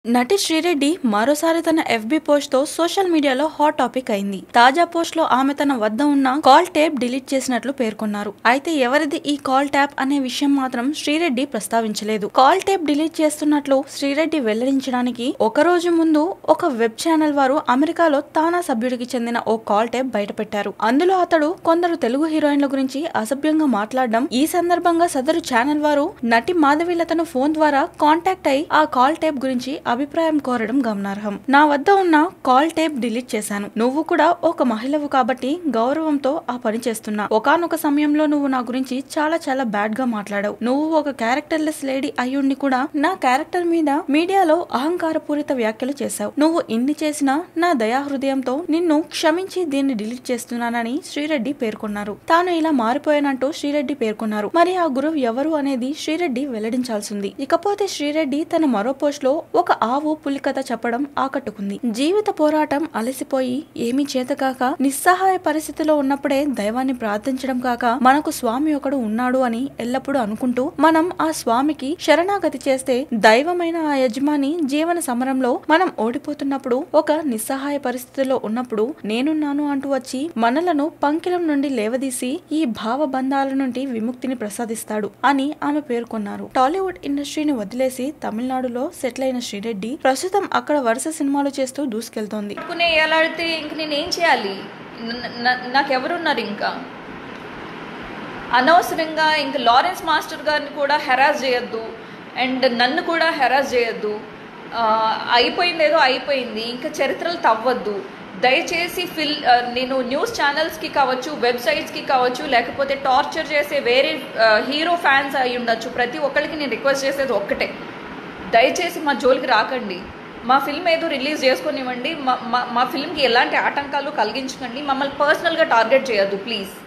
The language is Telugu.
నటి శ్రీరెడ్డి మరోసారి తన ఎఫ్బి పోస్ట్ తో సోషల్ మీడియాలో హాట్ టాపిక్ అయింది తాజా పోస్ట్ లో ఆమె తన వద్ద ఉన్న కాల్ టేప్ డిలీట్ చేసినట్లు పేర్కొన్నారు అయితే ఎవరిది ఈ కాల్ ట్యాప్ అనే విషయం మాత్రం శ్రీరెడ్డి ప్రస్తావించలేదు కాల్ టేప్ డిలీట్ చేస్తున్నట్లు శ్రీరెడ్డి వెల్లడించడానికి ఒక రోజు ముందు ఒక వెబ్ ఛానల్ వారు అమెరికాలో తానా సభ్యుడికి చెందిన ఓ కాల్ టేప్ బయటపెట్టారు అందులో అతడు కొందరు తెలుగు హీరోయిన్ల గురించి అసభ్యంగా మాట్లాడడం ఈ సందర్భంగా సదరు ఛానల్ వారు నటి మాధవీలతను ఫోన్ ద్వారా కాంటాక్ట్ అయి ఆ కాల్ టేప్ గురించి అభిప్రాయం కోరడం గమనార్హం నా వద్ద ఉన్న కాల్ టేప్ డిలీట్ చేశాను నువ్వు కూడా ఒక మహిళవు కాబట్టి గౌరవంతో ఆ పని చేస్తున్నా ఒకానొక సమయంలో నువ్వు నా గురించి చాలా చాలా బ్యాడ్ గా మాట్లాడావు నువ్వు ఒక క్యారెక్టర్లెస్ లేడీ అయ్యుండి కూడా నా క్యారెక్టర్ మీద మీడియాలో అహంకారపూరిత వ్యాఖ్యలు చేశావు నువ్వు ఇన్ని చేసినా నా దయా హృదయంతో నిన్ను క్షమించి దీన్ని డిలీట్ చేస్తున్నానని శ్రీరెడ్డి పేర్కొన్నారు తాను ఇలా మారిపోయానంటూ శ్రీరెడ్డి పేర్కొన్నారు మరి ఆ గురువు ఎవరు అనేది శ్రీరెడ్డి వెల్లడించాల్సింది ఇకపోతే శ్రీరెడ్డి తన మరో పోస్ట్ లో ఒక ఆవు పులి కథ చెప్పడం ఆకట్టుకుంది జీవిత పోరాటం అలసిపోయి ఏమీ చేతకాక నిస్సహాయ పరిస్థితిలో ఉన్నప్పుడే దైవాన్ని ప్రార్థించడం కాక మనకు స్వామి ఒకడు ఉన్నాడు అని ఎల్లప్పుడూ అనుకుంటూ మనం ఆ స్వామికి శరణాగతి చేస్తే దైవమైన ఆ యజమాని జీవన సమరంలో మనం ఓడిపోతున్నప్పుడు ఒక నిస్సహాయ పరిస్థితిలో ఉన్నప్పుడు నేనున్నాను అంటూ వచ్చి మనలను పంకిలం నుండి లేవదీసి ఈ భావ బంధాల నుండి విముక్తిని ప్రసాదిస్తాడు అని ఆమె పేర్కొన్నారు టాలీవుడ్ ఇండస్ట్రీని వదిలేసి తమిళనాడులో సెటిల్ అయిన శ్రీరెడ్డి ప్రస్తుతం అక్కడ వరుస సినిమాలు చేస్తూ దూసుకెళ్తోంది అనుకునే ఎలాడితే ఇంక నేనేం చేయాలి న- న- నాకెవరున్నారు ఇంకా అనవసరంగా ఇంక లారెన్స్ మాస్టర్ గారిని కూడా హెరాస్ చేయొద్దు అండ్ నన్ను కూడా హెరాస్ చేయొద్దు ఆ, అయిపోయింది ఏదో అయిపోయింది ఇంకా చరిత్రలు తవ్వద్దు దయచేసి ఫిల్ ఆ, నేను న్యూస్ ఛానల్స్కి కావచ్చు వెబ్సైట్స్కి కావచ్చు లేకపోతే టార్చర్ చేసే వేరే ఆ, హీరో ఫ్యాన్స్ అయి ఉండొచ్చు ప్రతి ఒక్కరికి నేను రిక్వెస్ట్ చేసేది ఒక్కటే దయచేసి మా జోలికి రాకండి మా ఫిల్మ్ ఏదో రిలీజ్ చేసుకునివ్వండి మా మా మా ఫిల్మ్కి ఎలాంటి ఆటంకాలు కలిగించకండి మమ్మల్ని పర్సనల్గా టార్గెట్ చేయొద్దు ప్లీజ్